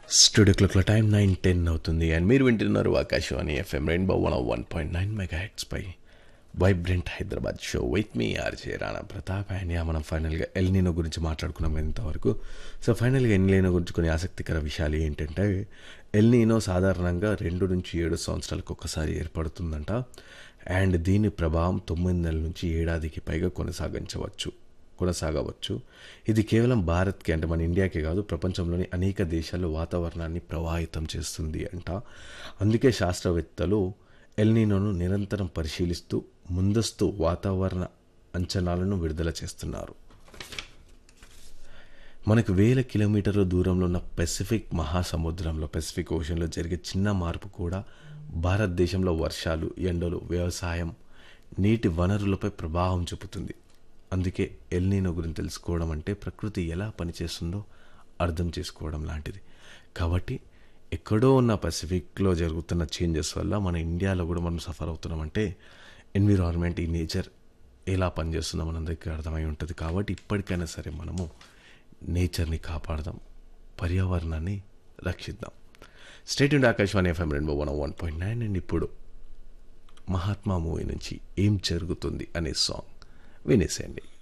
studio క్లాక్లో time nine ten అవుతుంది and మీరు వింటున్నారు Akashvani FM rainbow one one point nine megahertz పై vibrant Hyderabad show with me RJ Rana Pratap and yeah మనం ఫైనల్గా ఎల్నీనో గురించి మాట్లాడుకున్నాం ఇంతవరకు సో ఫైనల్గా ఎల్నీనో గురించి కొన్ని ఆసక్తికర విషయాలు ఏంటంటే ఎల్నీనో సాధారణంగా రెండు నుంచి ఏడు సంవత్సరాలకు ఒక్కసారి ఏర్పడుతుందంట అండ్ దీని ప్రభావం తొమ్మిది నెలల నుంచి ఏడాదికి పైగా కొనసాగించవచ్చు కొనసాగవచ్చు ఇది కేవలం భారత్కి అంటే మన ఇండియాకే కాదు ప్రపంచంలోని అనేక దేశాల్లో వాతావరణాన్ని ప్రభావితం చేస్తుంది అంట అందుకే శాస్త్రవేత్తలు ఎల్నీనోను నిరంతరం పరిశీలిస్తూ ముందస్తు వాతావరణ అంచనాలను విడుదల చేస్తున్నారు మనకు వేల కిలోమీటర్ల దూరంలో ఉన్న పెసిఫిక్ మహాసముద్రంలో పెసిఫిక్ ఓషన్లో జరిగే చిన్న మార్పు కూడా భారతదేశంలో వర్షాలు ఎండలు వ్యవసాయం నీటి వనరులపై ప్రభావం చూపుతుంది అందుకే ఎల్నీనో గురించి తెలుసుకోవడం అంటే ప్రకృతి ఎలా పనిచేస్తుందో అర్థం చేసుకోవడం లాంటిది కాబట్టి ఎక్కడో ఉన్న పసిఫిక్లో జరుగుతున్న చేంజెస్ వల్ల మన ఇండియాలో కూడా మనం సఫర్ అవుతున్నామంటే ఎన్విరాన్మెంట్ ఈ నేచర్ ఎలా పనిచేస్తుందో మనందరికీ అర్థమై ఉంటుంది కాబట్టి ఇప్పటికైనా సరే మనము నేచర్ని కాపాడదాం పర్యావరణాన్ని రక్షిద్దాం స్టేట్ ఇండ్ ఆకాశవాణి ఎఫ్ఎం రెండు one one point nine and ఇప్పుడు మహాత్మా మూవీ నుంచి ఏం జరుగుతుంది అనే సాంగ్ వినేసేయండి